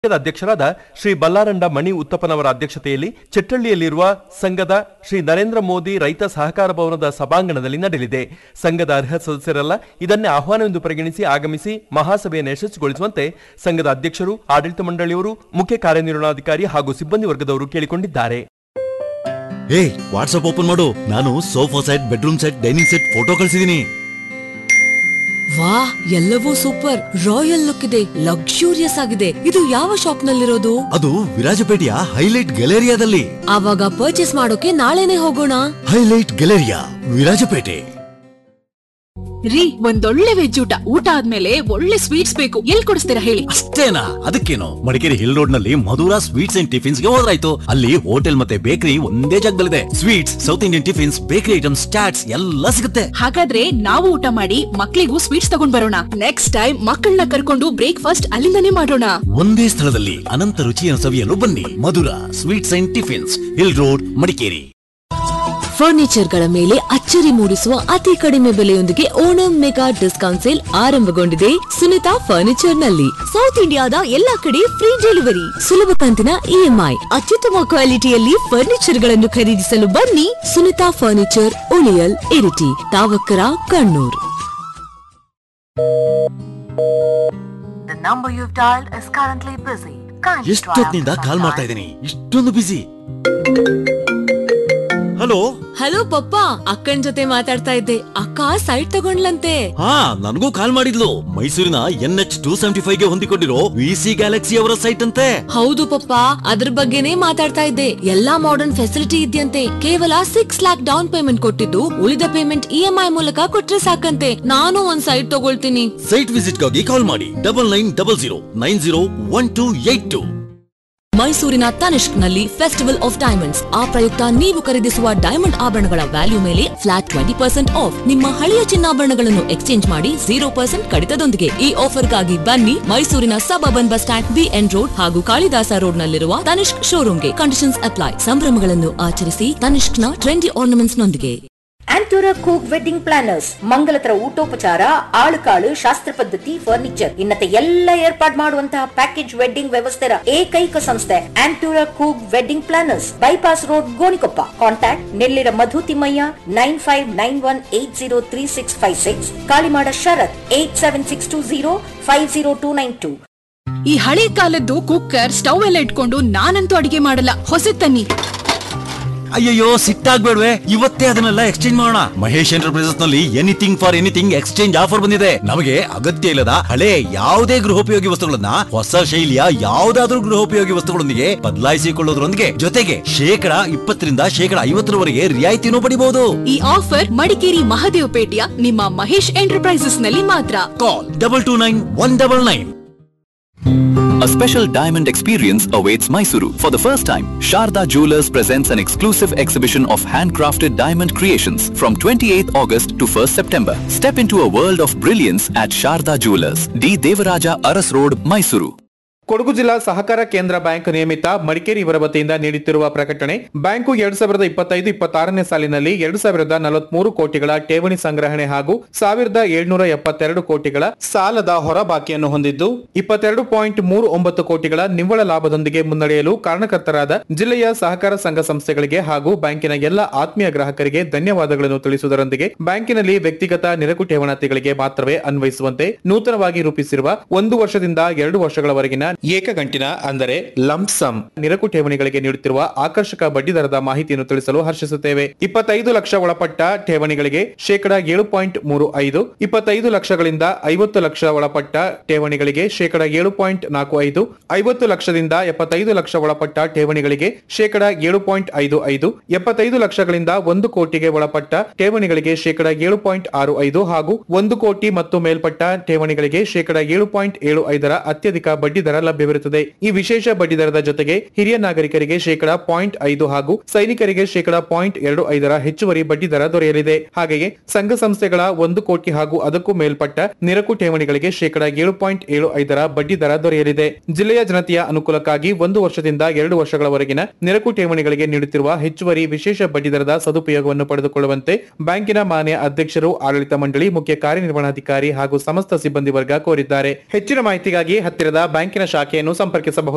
ಸಂಘದ ಅಧ್ಯಕ್ಷರಾದ ಶ್ರೀ ಬಲ್ಲಾರಂಡ ಮಣಿ ಉತ್ತಪ್ಪನವರ ಅಧ್ಯಕ್ಷತೆಯಲ್ಲಿ ಚೆಟ್ಟಳ್ಳಿಯಲ್ಲಿರುವ ಸಂಘದ ಶ್ರೀ ನರೇಂದ್ರ ಮೋದಿ ರೈತ ಸಹಕಾರ ಭವನದ ಸಭಾಂಗಣದಲ್ಲಿ ನಡೆಯಲಿದೆ ಸಂಘದ ಅರ್ಹ ಸದಸ್ಯರೆಲ್ಲ ಇದನ್ನೇ ಆಹ್ವಾನವೆಂದು ಪರಿಗಣಿಸಿ ಆಗಮಿಸಿ ಮಹಾಸಭೆಯನ್ನು ಯಶಸ್ವಿಗೊಳಿಸುವಂತೆ ಸಂಘದ ಅಧ್ಯಕ್ಷರು ಆಡಳಿತ ಮಂಡಳಿಯವರು ಮುಖ್ಯ ಕಾರ್ಯನಿರ್ವಹಣಾಧಿಕಾರಿ ಹಾಗೂ ಸಿಬ್ಬಂದಿ ವರ್ಗದವರು ಕೇಳಿಕೊಂಡಿದ್ದಾರೆ ಹೇ ವಾಟ್ಸ್ಆಪ್ ಓಪನ್ ಮಾಡು ನಾನು sofa set bedroom set dining set photo ಕಳ್ಸಿದೀನಿ ವಾ ಎಲ್ಲವೂ ಸೂಪರ್ ರಾಯಲ್ ಲುಕ್ ಇದೆ ಲಕ್ಸುರಿಯಸ್ ಆಗಿದೆ ಇದು ಯಾವ ಶಾಪ್ ನಲ್ಲಿರೋದು ಅದು ವಿರಾಜಪೇಟೆಯ ಹೈಲೈಟ್ ಗ್ಯಾಲೇರಿಯಾದಲ್ಲಿ ಆವಾಗ ಪರ್ಚೇಸ್ ಮಾಡೋಕೆ ನಾಳೆನೆ ಹೋಗೋಣ ಹೈಲೈಟ್ ಗ್ಯಾಲೇರಿಯಾ ವಿರಾಜಪೇಟೆ ರೀ ಒಂದೊಳ್ಳೆ ವೆಜ್ ಊಟ ಊಟ ಆದ್ಮೇಲೆ ಒಳ್ಳೆ ಸ್ವೀಟ್ಸ್ ಬೇಕು ಎಲ್ ಕೊಡಿಸ್ತೀರಾ ಹೇಳಿ ಅಷ್ಟೇನಾ ಅದಕ್ಕೇನು ಮಡಿಕೇರಿ ಹಿಲ್ ರೋಡ್ ನಲ್ಲಿ ಮಧುರಾ ಸ್ವೀಟ್ಸ್ ಅಂಡ್ ಟಿಫಿನ್ಸ್ ಗೆ ಹೋದ್ರಾಯ್ತು ಅಲ್ಲಿ ಹೋಟೆಲ್ ಮತ್ತೆ ಬೇಕರಿ ಒಂದೇ ಜಾಗದಲ್ಲಿದೆ sweets south Indian tiffins bakery items chats ಎಲ್ಲ ಸಿಗುತ್ತೆ ಹಾಗಾದ್ರೆ ನಾವು ಊಟ ಮಾಡಿ ಮಕ್ಳಿಗೂ ಸ್ವೀಟ್ಸ್ ತಗೊಂಡ್ ಬರೋಣ ನೆಕ್ಸ್ಟ್ ಟೈಮ್ ಮಕ್ಕಳನ್ನ ಕರ್ಕೊಂಡು ಬ್ರೇಕ್ಫಾಸ್ಟ್ ಅಲ್ಲಿಂದನೇ ಮಾಡೋಣ ಒಂದೇ ಸ್ಥಳದಲ್ಲಿ ಅನಂತ ರುಚಿಯನ್ನು ಸವಿಯಲು ಬನ್ನಿ Madhura sweets and tiffins hill road Madikeri ಫರ್ನಿಚರ್ಗಳ ಮೇಲೆ ಅಚ್ಚರಿ ಮೂಡಿಸುವ ಅತಿ ಕಡಿಮೆ ಬೆಲೆಯೊಂದಿಗೆ ಓಣಂ ಮೆಗಾ ಡಿಸ್ಕೌಂಟ್ ಸೇಲ್ ಆರಂಭಗೊಂಡಿದೆ ಸುನಿತಾ ಫರ್ನಿಚರ್ ನಲ್ಲಿ ಸೌತ್ ಇಂಡಿಯಾದ ಎಲ್ಲಾ ಕಡೆ ಫ್ರೀ ಡೆಲಿವರಿ ಸುಲಭ ಕಂತಿನ ಇಎಂಐ ಅತ್ಯುತ್ತಮ ಕ್ವಾಲಿಟಿಯಲ್ಲಿ ಫರ್ನಿಚರ್ ಗಳನ್ನು ಖರೀದಿಸಲು ಬನ್ನಿ Sunitha furniture Uliyil Iritty Thavakkara Kannur The number you've dialed is currently busy. Kindly try ಎಷ್ಟೊತ್ತಿನಿಂದ after ಕಾಲ್ some ಮಾಡ್ತಾ time. ಇದ್ದೀನಿ ಇಷ್ಟೊಂದು ಬಿಸಿ ಹಲೋ ಹಲೋ ಪಪ್ಪ ಅಕ್ಕನ್ ಜೊತೆ ಮಾತಾಡ್ತಾ ಇದ್ದೆ ಅಕ್ಕ ಸೈಟ್ ತಗೊಂಡ್ಲಂತೆ ಹಾ ನನಗೂ ಕಾಲ್ ಮಾಡಿದ್ಲು ಮೈಸೂರಿನ N H two seventy five ಗೆ ಹೊಂದಿಕೊಂಡಿರೋ ವಿ ಸಿ ಗ್ಯಾಲಕ್ಸಿ ಅವರ ಸೈಟ್ ಅಂತೆ ಹೌದು ಪಪ್ಪ ಅದ್ರ ಬಗ್ಗೆನೇ ಮಾತಾಡ್ತಾ ಇದ್ದೆ ಎಲ್ಲಾ ಮಾಡರ್ನ್ ಫೆಸಿಲಿಟಿ ಇದೆಯಂತೆ ಕೇವಲ ಸಿಕ್ಸ್ ಲ್ಯಾಕ್ ಡೌನ್ ಪೇಮೆಂಟ್ ಕೊಟ್ಟಿದ್ದು ಉಳಿದ ಪೇಮೆಂಟ್ ಇ ಎಂ ಐ ಮೂಲಕ ಕೊಟ್ರೆ ಸಾಕಂತೆ ನಾನು ಒಂದ್ ಸೈಟ್ ತಗೊಳ್ತೀನಿ ಸೈಟ್ ವಿಸಿಟ್ ಗಾಗಿ ಕಾಲ್ ಮಾಡಿ double nine double zero nine zero one two eight two ಮೈಸೂರಿನ ತನಿಷ್ಕ್ ನಲ್ಲಿ ಫೆಸ್ಟಿವಲ್ ಆಫ್ ಡೈಮಂಡ್ಸ್ ಆ ಪ್ರಯುಕ್ತ ನೀವು ಖರೀದಿಸುವ ಡೈಮಂಡ್ ಆಭರಣಗಳ ವ್ಯಾಲ್ಯೂ ಮೇಲೆ ಫ್ಲಾಟ್ ಟ್ವೆಂಟಿ ಪರ್ಸೆಂಟ್ ಆಫ್ ನಿಮ್ಮ ಹಳೆಯ ಚಿನ್ನಾಭರಣಗಳನ್ನು ಎಕ್ಸ್ಚೇಂಜ್ ಮಾಡಿ ಜೀರೋ ಪರ್ಸೆಂಟ್ ಕಡಿತದೊಂದಿಗೆ ಈ ಆಫರ್ಗಾಗಿ ಬನ್ನಿ ಮೈಸೂರಿನ suburban bus stand BN road ಹಾಗೂ ಕಾಳಿದಾಸ ರೋಡ್ ನಲ್ಲಿರುವ ತನಿಷ್ಕ್ ಶೋರೂಮ್ಗೆ ಕಂಡೀಷನ್ಸ್ ಅಪ್ಲೈ ಸಂಭ್ರಮಗಳನ್ನು ಆಚರಿಸಿ ತನಿಷ್ಕ್ನ ಟ್ರೆಂಡಿ ಆರ್ನಮೆಂಟ್ಸ್ ನೊಂದಿಗೆ ಆಂಟೂರ ಕೂಕ್ ವೆಡ್ಡಿಂಗ್ ಪ್ಲಾನರ್ಸ್ ಮಂಗಲತರ ಊಟೋಪಚಾರ ಆಳುಕಾಳು ಶಾಸ್ತ್ರ ಪದ್ಧತಿ ಫರ್ನಿಚರ್ ಇನ್ನತೆ ಎಲ್ಲ ಏರ್ಪಾಡ್ ಮಾಡುವಂತಹ ಪ್ಯಾಕೇಜ್ ವೆಡ್ಡಿಂಗ್ ವ್ಯವಸ್ಥೆಯ ಏಕೈಕ ಸಂಸ್ಥೆ ಆಂಟೂರ ಕೂಕ್ wedding planners bypass road Gonikoppa contact Nellira Madhu Thimmaiah nine five nine one eight zero three six five six Kalimada Sharath eight seven six two zero five zero two nine two ಈ ಹಳೆ ಕಾಲದ್ದು ಕುಕ್ಕರ್ ಸ್ಟವ್ ಎಲ್ಲ ಇಟ್ಕೊಂಡು ನಾನಂತೂ ಅಡಿಗೆ ಮಾಡಲ್ಲ ಹೊಸ ತನ್ನಿ ಅಯ್ಯಯ್ಯೋ ಸಿಟ್ಟಾಗ್ಬೇಡ್ವೆ ಇವತ್ತೇ ಅದನ್ನೆಲ್ಲ ಎಕ್ಸ್ಚೇಂಜ್ ಮಾಡೋಣ ಮಹೇಶ್ ಎಂಟರ್ಪ್ರೈಸಸ್ ನಲ್ಲಿ anything for anything exchange offer ಬಂದಿದೆ ನಮಗೆ ಅಗತ್ಯ ಇಲ್ಲದ ಹಳೆ ಯಾವುದೇ ಗೃಹೋಪಯೋಗಿ ವಸ್ತುಗಳನ್ನ ಹೊಸ ಶೈಲಿಯ ಯಾವುದಾದ್ರೂ ಗೃಹೋಪಯೋಗಿ ವಸ್ತುಗಳೊಂದಿಗೆ ಬದಲಾಯಿಸಿಕೊಳ್ಳೋದ್ರೊಂದಿಗೆ ಜೊತೆಗೆ ಶೇಕಡ ಇಪ್ಪತ್ತರಿಂದ ಶೇಕಡ ಐವತ್ತರವರೆಗೆ ರಿಯಾಯಿತಿನೂ ಪಡಿಬಹುದು ಈ ಆಫರ್ ಮಡಿಕೇರಿ ಮಹದೇವಪೇಟೆಯ ನಿಮ್ಮ ಮಹೇಶ್ ಎಂಟರ್ಪ್ರೈಸಸ್ ನಲ್ಲಿ ಮಾತ್ರ call double two nine one double nine A special diamond experience awaits Mysuru. For the first time, Sharda Jewelers presents an exclusive exhibition of handcrafted diamond creations from 28th August to 1st September. Step into a world of brilliance at Sharda Jewelers, D. Devaraja Aras Road, Mysuru. Kodagu ಜಿಲ್ಲಾ ಸಹಕಾರ ಕೇಂದ್ರ bank ನಿಯಮಿತ ಮಡಿಕೇರಿ ಇವರ ವತಿಯಿಂದ ನೀಡುತ್ತಿರುವ ಪ್ರಕಟಣೆ bank ಎರಡ್ ಸಾವಿರದ ಇಪ್ಪತ್ತೈದು ಇಪ್ಪತ್ತಾರನೇ ಸಾಲಿನಲ್ಲಿ ಎರಡು ಸಾವಿರದ ನಲವತ್ಮೂರು ಕೋಟಿಗಳ ಠೇವಣಿ ಸಂಗ್ರಹಣೆ ಹಾಗೂ ಸಾವಿರದ ಏಳ್ನೂರ ಎಪ್ಪತ್ತೆರಡು ಕೋಟಿಗಳ ಸಾಲದ ಹೊರ ಬಾಕಿಯನ್ನು ಹೊಂದಿದ್ದು ಇಪ್ಪತ್ತೆರಡು ಪಾಯಿಂಟ್ ಮೂರು ಒಂಬತ್ತು ಕೋಟಿಗಳ ನಿವ್ವಳ ಲಾಭದೊಂದಿಗೆ ಮುನ್ನಡೆಯಲು ಕಾರಣಕರ್ತರಾದ ಜಿಲ್ಲೆಯ ಸಹಕಾರ ಸಂಘ ಸಂಸ್ಥೆಗಳಿಗೆ ಹಾಗೂ ಬ್ಯಾಂಕಿನ ಎಲ್ಲ ಆತ್ಮೀಯ ಗ್ರಾಹಕರಿಗೆ ಧನ್ಯವಾದಗಳನ್ನು ತಿಳಿಸುವುದರೊಂದಿಗೆ ಬ್ಯಾಂಕಿನಲ್ಲಿ ವ್ಯಕ್ತಿಗತ ನಿರಕು ಠೇವಣಾತಿಗಳಿಗೆ ಮಾತ್ರವೇ ಅನ್ವಯಿಸುವಂತೆ ನೂತನವಾಗಿ ರೂಪಿಸಿರುವ ಒಂದು ವರ್ಷದಿಂದ ಎರಡು ವರ್ಷಗಳವರೆಗಿನ ಏಕಗಂಟಿನ ಅಂದರೆ ಲಂಪ್ ಸಮ್ ನಿರಕು ಠೇವಣಿಗಳಿಗೆ ನೀಡುತ್ತಿರುವ ಆಕರ್ಷಕ ಬಡ್ಡಿ ದರದ ಮಾಹಿತಿಯನ್ನು ತಿಳಿಸಲು ಹರ್ಷಿಸುತ್ತೇವೆ ಇಪ್ಪತ್ತೈದು ಲಕ್ಷ ಒಳಪಟ್ಟ ಠೇವಣಿಗಳಿಗೆ ಶೇಕಡ ಏಳು ಪಾಯಿಂಟ್ ಮೂರು ಐದು ಇಪ್ಪತ್ತೈದು ಲಕ್ಷಗಳಿಂದ ಐವತ್ತು ಲಕ್ಷ ಒಳಪಟ್ಟ ಠೇವಣಿಗಳಿಗೆ ಶೇಕಡ ಏಳು ಪಾಯಿಂಟ್ ನಾಲ್ಕು ಐದು ಐವತ್ತು ಲಕ್ಷದಿಂದ ಎಪ್ಪತ್ತೈದು ಲಕ್ಷ ಒಳಪಟ್ಟ ಠೇವಣಿಗಳಿಗೆ ಶೇಕಡ ಏಳು ಪಾಯಿಂಟ್ ಐದು ಐದು ಎಪ್ಪತ್ತೈದು ಲಕ್ಷಗಳಿಂದ ಒಂದು ಕೋಟಿಗೆ ಒಳಪಟ್ಟ ಠೇವಣಿಗಳಿಗೆ ಶೇಕಡ ಏಳು ಪಾಯಿಂಟ್ ಆರು ಐದು ಹಾಗೂ ಒಂದು ಕೋಟಿ ಮತ್ತು ಮೇಲ್ಪಟ್ಟ ಠೇವಣಿಗಳಿಗೆ ಶೇಕಡ ಏಳು ಪಾಯಿಂಟ್ ಏಳು ಐದರ ಅತ್ಯಧಿಕ ಬಡ್ಡಿ ದರ ಲಭ್ಯವಿರುತ್ತದೆ ಈ ವಿಶೇಷ ಬಡ್ಡಿ ದರದ ಜೊತೆಗೆ ಹಿರಿಯ ನಾಗರಿಕರಿಗೆ ಶೇಕಡ ಪಾಯಿಂಟ್ ಐದು ಹಾಗೂ ಸೈನಿಕರಿಗೆ ಶೇಕಡ ಪಾಯಿಂಟ್ ಎರಡು ಐದರ ಹೆಚ್ಚುವರಿ ಬಡ್ಡಿ ದರ ದೊರೆಯಲಿದೆ ಹಾಗೆಯೇ ಸಂಘ ಸಂಸ್ಥೆಗಳ ಒಂದು ಕೋಟಿ ಹಾಗೂ ಅದಕ್ಕೂ ಮೇಲ್ಪಟ್ಟ ನಿರಕು ಠೇವಣಿಗಳಿಗೆ ಶೇಕಡ ಏಳು ಪಾಯಿಂಟ್ ಏಳು ಐದರ ಬಡ್ಡಿ ದರ ದೊರೆಯಲಿದೆ ಜಿಲ್ಲೆಯ ಜನತೆಯ ಅನುಕೂಲಕ್ಕಾಗಿ ಒಂದು ವರ್ಷದಿಂದ ಎರಡು ವರ್ಷಗಳವರೆಗಿನ ನಿರಕು ಠೇವಣಿಗಳಿಗೆ ನೀಡುತ್ತಿರುವ ಹೆಚ್ಚುವರಿ ವಿಶೇಷ ಬಡ್ಡಿ ದರದ ಸದುಪಯೋಗವನ್ನು ಪಡೆದುಕೊಳ್ಳುವಂತೆ ಬ್ಯಾಂಕಿನ ಮಾನ್ಯ ಅಧ್ಯಕ್ಷರು ಆಡಳಿತ ಮಂಡಳಿ ಮುಖ್ಯ ಕಾರ್ಯನಿರ್ವಹಣಾಧಿಕಾರಿ ಹಾಗೂ ಸಮಸ್ತ ಸಿಬ್ಬಂದಿ ವರ್ಗ ಕೋರಿದ್ದಾರೆ ಹೆಚ್ಚಿನ ಮಾಹಿತಿಗಾಗಿ ಹತ್ತಿರದ ಬ್ಯಾಂಕಿನ ಶಾಖೆಯನ್ನು ಸಂಪರ್ಕಿಸಬಹುದು